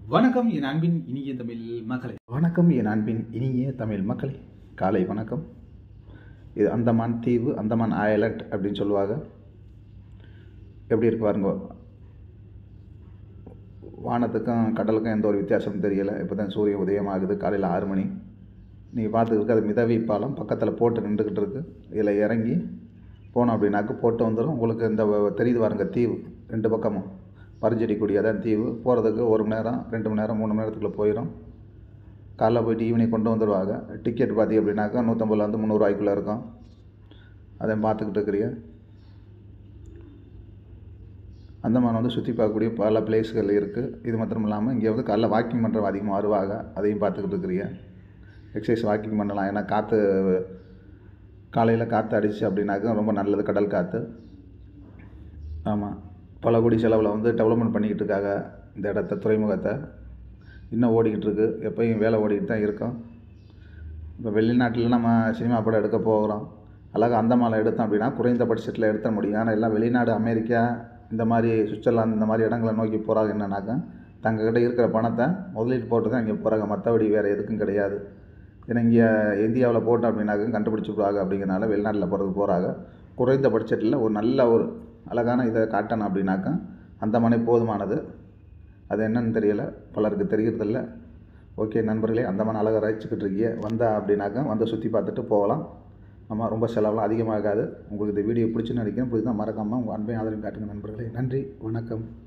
வணக்கம் என் அன்பின் இனிய தமிழ் மக்களே வணக்கம் என் அன்பின் இனிய தமிழ் மக்களே காலை வணக்கம் இது அந்தமான் தீவு அந்தமான் ஐலண்ட் அப்படின்னு சொல்லுவாங்க எப்படி இருக்கு பாருங்க வானத்துக்கும் கடலுக்கும் எந்த ஒரு வித்தியாசமும் தெரியலை இப்போ தான் சூரியன் உதயம் ஆகுது காலையில் ஆறு மணி நீங்கள் பார்த்துருக்கு அது மிதவி பாலம் பக்கத்தில் போட்டு நின்றுக்கிட்டு இருக்கு இதில் இறங்கி போனோம் அப்படின்னாக்க போட்டு வந்துடும் உங்களுக்கு இந்த தெரியுது பாருங்க தீவு ரெண்டு பக்கமும் பரிஞ்செடி அதான் தீவு போகிறதுக்கு ஒரு மணி நேரம் ரெண்டு மணி நேரம் மூணு மணி நேரத்துக்குள்ளே போயிடும் காலைல போயிட்டு ஈவினிங் கொண்டு வந்துடுவாங்க டிக்கெட் பார்த்தி அப்படின்னாக்கா நூற்றம்பதுலேருந்து முந்நூறுவாய்க்குள்ளே இருக்கும் அதை பார்த்துக்கிட்டு இருக்கிறீங்க அந்தமான் வந்து சுற்றி பார்க்கக்கூடிய பல பிளேஸ்கள் இருக்குது இது மாத்திரம் இல்லாமல் இங்கே வந்து காலைல வாக்கிங் பண்ணுறவங்க அதிகமாக வருவாங்க அதையும் பார்த்துக்கிட்டு இருக்கிறீங்க எக்ஸசைஸ் வாக்கிங் பண்ணலாம் ஏன்னா காற்று காலையில் காற்று அடிச்சு அப்படின்னாக்கா ரொம்ப நல்லது கடல் காற்று ஆமாம் பல கோடி செலவில் வந்து டெவலப்மெண்ட் பண்ணிக்கிட்டு இருக்காங்க இந்த இடத்த துறைமுகத்தை இன்னும் ஓடிக்கிட்டு இருக்கு எப்பயும் வேலை ஓடிக்கிட்டு தான் இருக்கும் இப்போ வெளிநாட்டில் நம்ம சினிமா படம் எடுக்க போகிறோம் அழகாக அந்தமானில் எடுத்தோம் அப்படின்னா குறைந்த பட்ஜெட்டில் எடுத்த முடியும் ஆனால் எல்லாம் வெளிநாடு அமெரிக்கா இந்த மாதிரி சுவிட்சர்லாந்து இந்த மாதிரி இடங்களை நோக்கி போகிறாங்க என்னன்னாக்கா தங்கக்கிட்ட இருக்கிற பணத்தை முதலீட்டு போட்டு தான் இங்கே போகிறாங்க மற்றபடி வேறு எதுக்கும் கிடையாது ஏன்னா இங்கே இந்தியாவில் போட்டோம் அப்படின்னாக்க கண்டுபிடிச்சிடுவாங்க அப்படிங்கிறனால வெளிநாட்டில் போகிறதுக்கு போகிறாங்க குறைந்த பட்ஜெட்டில் ஒரு நல்ல ஒரு அழகான இதை காட்டணும் அப்படின்னாக்கா அந்த மனை போதுமானது அது என்னன்னு தெரியல பலருக்கு தெரியறதில்ல ஓகே நண்பர்களே அந்த மனை அழகாக ரசிச்சுக்கிட்டு இருக்கீங்க வந்தா அப்படின்னாக்கா வந்து சுற்றி பார்த்துட்டு போகலாம் ஆமாம் ரொம்ப செலவெலாம் அதிகமாகாது உங்களுக்கு இந்த வீடியோ பிடிச்சுன்னு நினைக்கிறேன் பிடிச்சா மறக்காமல் உங்கள் அன்பையும் ஆதரவு காட்டுங்க நண்பர்களே நன்றி வணக்கம்